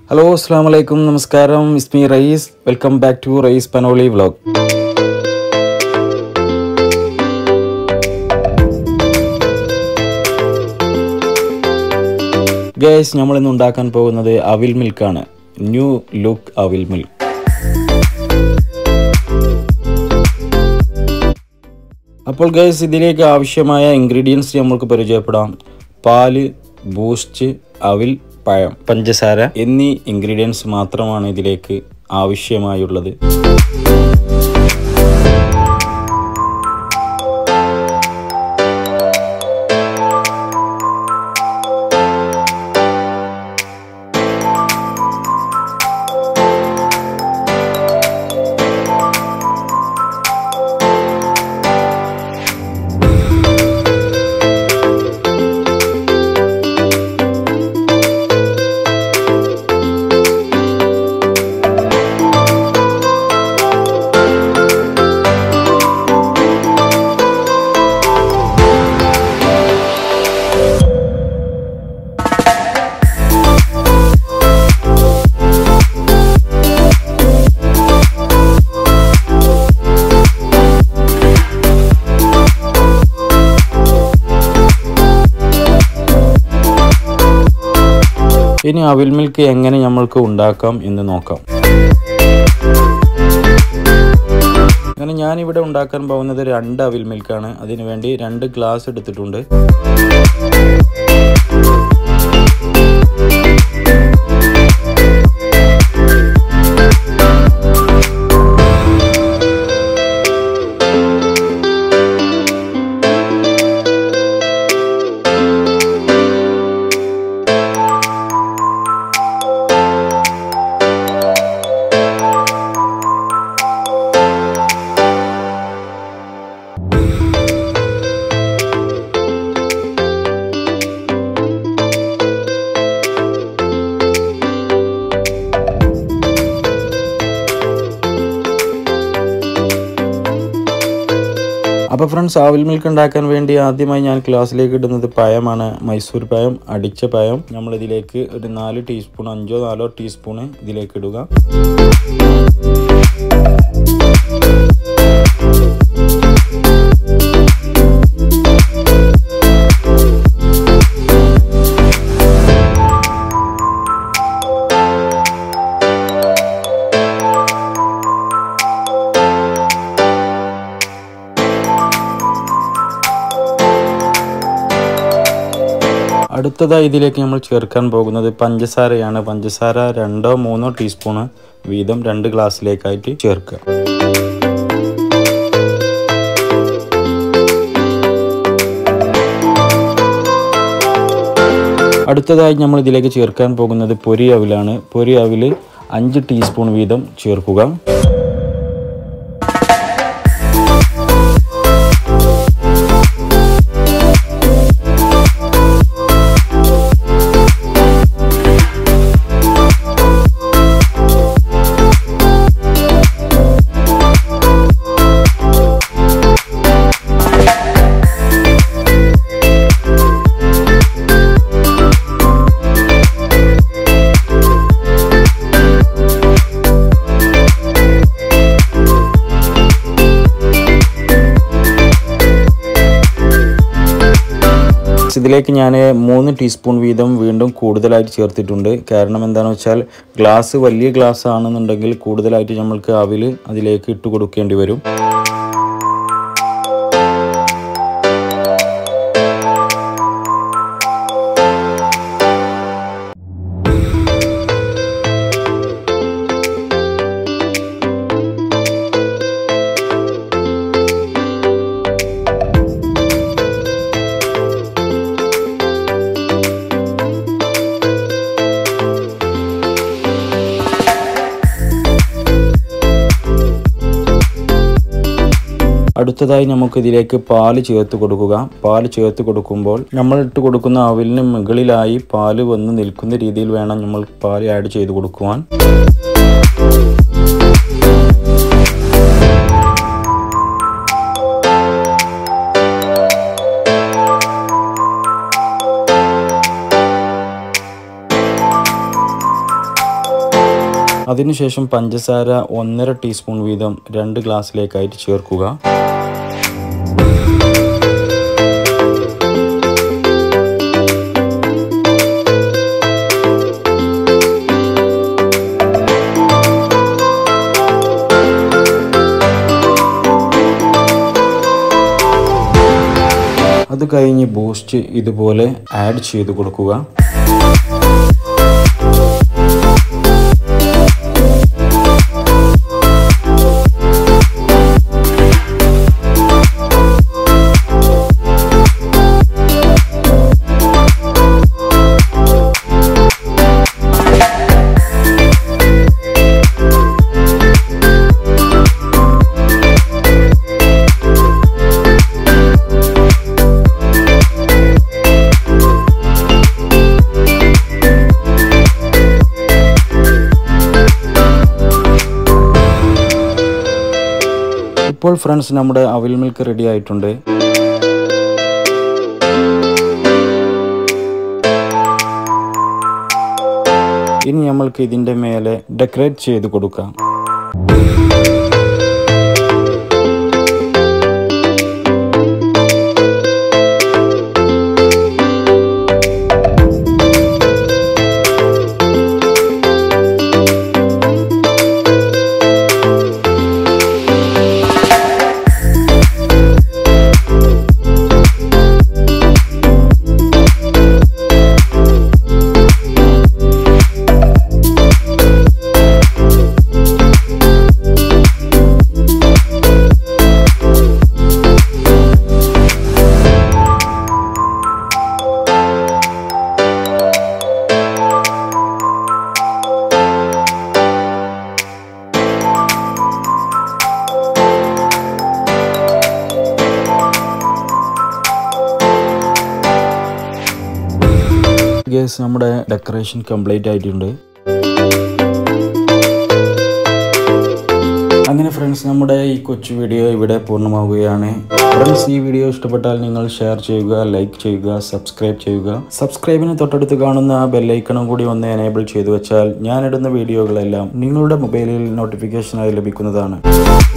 hello അസ്സാം വലൈക്കും നമസ്കാരം ഇസ്മി Rayees welcome back to Rayees Panoli vlog guys നമ്മൾ ഇന്ന് ഉണ്ടാക്കാൻ പോകുന്നത് അവിൽ മിൽക്കാണ് ന്യൂ ലുക്ക് അവിൽ മിൽക്ക് അപ്പോൾ ഗൈസ് ഇതിലേക്ക് ആവശ്യമായ ഇൻഗ്രീഡിയൻസ് നമ്മൾക്ക് പരിചയപ്പെടാം പാല് ബൂസ്റ്റ് അവിൽ പഴം പഞ്ചസാര എന്നീ ഇൻഗ്രീഡിയൻസ് മാത്രമാണ് ഇതിലേക്ക് ആവശ്യമായുള്ളത് ഇനി അവിൽ മിൽക്ക് എങ്ങനെ നമ്മൾക്ക് ഉണ്ടാക്കാം എന്ന് നോക്കാം അങ്ങനെ ഞാനിവിടെ ഉണ്ടാക്കാൻ പോകുന്നത് രണ്ട് അവിൽ മിൽക്കാണ് അതിനുവേണ്ടി രണ്ട് ഗ്ലാസ് എടുത്തിട്ടുണ്ട് അപ്പോൾ ഫ്രണ്ട്സ് ആവിൽ മിൽക്ക് ഉണ്ടാക്കാൻ വേണ്ടി ആദ്യമായി ഞാൻ ക്ലാസ്സിലേക്ക് ഇടുന്നത് പഴമാണ് മൈസൂർ പഴം അടിച്ച പഴം നമ്മൾ ഇതിലേക്ക് ഒരു നാല് ടീസ്പൂൺ അഞ്ചോ നാലോ ടീസ്പൂൺ ഇതിലേക്ക് ഇടുക അടുത്തതായി ഇതിലേക്ക് നമ്മൾ ചേർക്കാൻ പോകുന്നത് പഞ്ചസാരയാണ് പഞ്ചസാര രണ്ടോ മൂന്നോ ടീസ്പൂണ് വീതം രണ്ട് ഗ്ലാസ്സിലേക്കായിട്ട് ചേർക്കുക അടുത്തതായി നമ്മൾ ഇതിലേക്ക് ചേർക്കാൻ പോകുന്നത് പൊരി അവിലാണ് പൊരി അവിൽ അഞ്ച് ടീസ്പൂൺ വീതം ചേർക്കുക ഇതിലേക്ക് ഞാൻ മൂന്ന് ടീസ്പൂൺ വീതം വീണ്ടും കൂടുതലായിട്ട് ചേർത്തിട്ടുണ്ട് കാരണം എന്താണെന്ന് വെച്ചാൽ ഗ്ലാസ് വലിയ ഗ്ലാസ് ആണെന്നുണ്ടെങ്കിൽ കൂടുതലായിട്ട് നമ്മൾക്ക് അവിൽ അതിലേക്ക് ഇട്ട് കൊടുക്കേണ്ടി വരും അടുത്തതായി നമുക്ക് ഇതിലേക്ക് പാല് ചേർത്ത് കൊടുക്കുക പാല് ചേർത്ത് കൊടുക്കുമ്പോൾ നമ്മൾ ഇട്ട് കൊടുക്കുന്ന അവിലിന് മുകളിലായി പാല് വന്ന് നിൽക്കുന്ന രീതിയിൽ വേണം നമ്മൾ പാല് ആഡ് ചെയ്ത് കൊടുക്കുവാൻ അതിനുശേഷം പഞ്ചസാര ഒന്നര ടീസ്പൂൺ വീതം രണ്ട് ഗ്ലാസ്സിലേക്കായിട്ട് ചേർക്കുക അത് കഴിഞ്ഞ് ബൂസ്റ്റ് ഇതുപോലെ ആഡ് ചെയ്ത് കൊടുക്കുക ഇപ്പോൾ ഫ്രണ്ട്സ് നമ്മുടെ അവിൽ മിൽക്ക് റെഡി ആയിട്ടുണ്ട് ഇനി നമ്മൾക്ക് ഇതിൻ്റെ മേലെ ഡെക്കറേറ്റ് ചെയ്ത് കൊടുക്കാം ഗേസ് നമ്മുടെ ഡെക്കറേഷൻ കംപ്ലീറ്റ് ആയിട്ടുണ്ട് അങ്ങനെ ഫ്രണ്ട്സ് നമ്മുടെ ഈ കൊച്ചു വീഡിയോ ഇവിടെ പൂർണ്ണമാവുകയാണ് ഫ്രണ്ട്സ് ഈ വീഡിയോ ഇഷ്ടപ്പെട്ടാൽ നിങ്ങൾ ഷെയർ ചെയ്യുക ലൈക്ക് ചെയ്യുക സബ്സ്ക്രൈബ് ചെയ്യുക സബ്സ്ക്രൈബിന് തൊട്ടടുത്ത് കാണുന്ന ആ ബെല്ലൈക്കണും കൂടി ഒന്ന് എനേബിൾ ചെയ്തു വെച്ചാൽ ഞാനിടുന്ന വീഡിയോകളെല്ലാം നിങ്ങളുടെ മൊബൈലിൽ നോട്ടിഫിക്കേഷനായി ലഭിക്കുന്നതാണ്